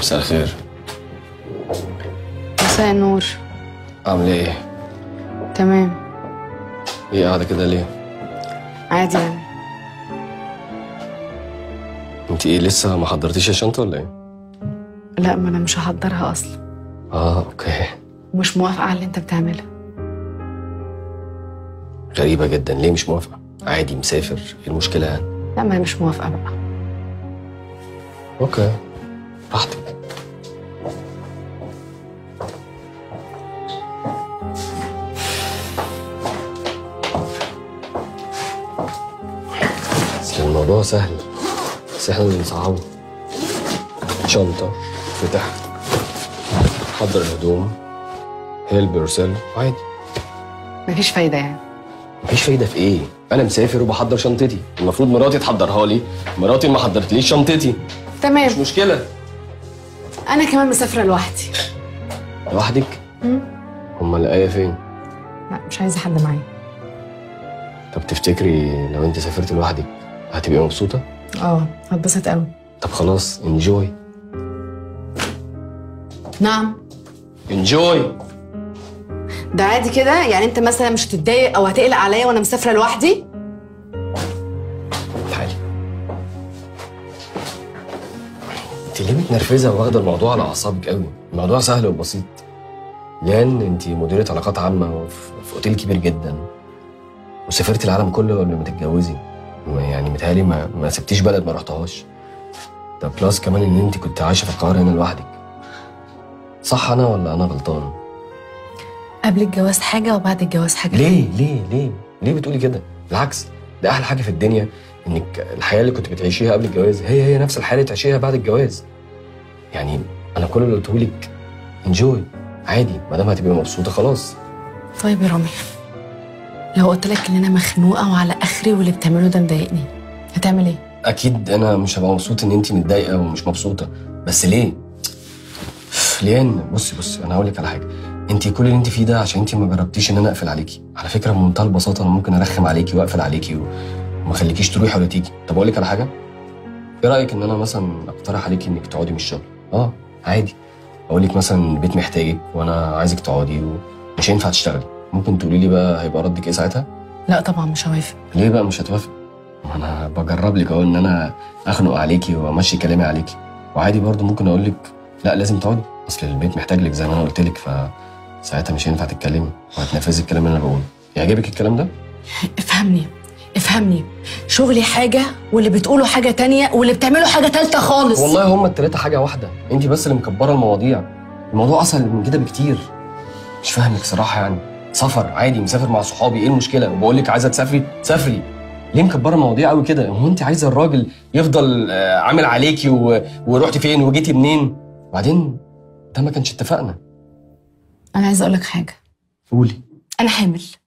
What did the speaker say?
مساء الخير مساء النور عامله ايه تمام ايه قاعده كده ليه عادي يعني انت ايه لسه ما حضرتيش الشنطه ولا ايه لا ما انا مش هحضرها اصلا اه اوكي ومش موافقه على اللي انت بتعمله غريبه جدا ليه مش موافقه عادي مسافر ايه المشكله يعني لا ما انا مش موافقه بقى اوكي براحتك اصل الموضوع سهل بس احنا اللي نصعبه شنطة فتح حضر الهدوم هيلب يورسيلف عادي مفيش فايده يعني مفيش فايدة في ايه؟ أنا مسافر وبحضر شنطتي، المفروض مراتي تحضرها لي، مراتي ما حضرتليش شنطتي، مش تمام مشكلة. انا كمان مسافره لوحدي لوحدك؟ مم. أمال الآية فين؟ لا مش عايزه حد معايا طب تفتكري لو أنت سافرت لوحدك هتبقي مبسوطة؟ اه هتبسط قوي طب خلاص انجوي نعم انجوي ده عادي كده يعني انت مثلا مش هتتضايق او هتقلق عليا وانا مسافره لوحدي تعالي انت ليه متنرفزة واخدة الموضوع على أعصابك قوي؟ الموضوع سهل وبسيط لأن أنت مديرة علاقات عامة في في أوتيل كبير جدا وسافرتي العالم كله قبل ما تتجوزي ما- يعني متهيألي ما, ما سبتيش بلد ما رحتهاش ده بلس كمان إن أنت كنت عايشة في القاهرة هنا لوحدك صح أنا ولا أنا غلطان؟ قبل الجواز حاجه وبعد الجواز حاجه ليه ليه ليه ليه بتقولي كده بالعكس ده احلى حاجه في الدنيا انك الحياه اللي كنت بتعيشيها قبل الجواز هي هي نفس الحياه اللي تعيشيها بعد الجواز يعني انا كل اللي قلته لك انجوي عادي ما دام هتبقي مبسوطه خلاص طيب يا رامي لو قلت لك ان انا مخنوقه وعلى اخري واللي بتعمله ده مضايقني هتعمل ايه اكيد انا مش هبقى مبسوط ان انت متضايقه ومش مبسوطه بس ليه ليان بصي بصي انا هقول لك على حاجه انت كل اللي انت فيه ده عشان انت ما جربتيش ان انا اقفل عليكي على فكره بمنتهى البساطه انا ممكن ارخم عليكي واقفل عليكي و- وما اخليكيش تروحي ولا تيجي طب اقول لك على حاجه ايه رايك ان انا مثلا اقترح عليكي انك تقعدي من الشغل اه عادي اقول لك مثلا البيت محتاجك وانا عايزك تقعدي ومش هينفع تشتغلي ممكن تقولي لي بقى هيبقى ردك ايه ساعتها لا طبعا مش هوافق ليه بقى مش هتوافق؟ ما انا بجرب لك اهو ان انا اخنق عليكي وامشي كلامي عليكي وعادي برضو ممكن اقول لك لا لازم تقعدي اصل البيت محتاج لك زي ما انا قلت لك فساعتها مش هينفع تتكلمي وهتنفذي الكلام اللي انا بقوله يعجبك الكلام ده؟ افهمني افهمني شغلي حاجه واللي بتقوله حاجه تانية واللي بتعمله حاجه تالتة خالص والله هما التلاتة حاجة واحدة انت بس اللي مكبرة المواضيع الموضوع اسهل من كده بكتير مش فاهمك صراحة يعني سفر عادي مسافر مع صحابي ايه المشكلة وبقول لك عايزة تسافري سافري ليه مكبرة المواضيع قوي كده هو انت عايزة الراجل يفضل آه، عامل عليكي و... ورحتي فين وجيتي منين وبعدين ده ما كانش اتفقنا انا عايزه اقول لك حاجه قولي انا حامل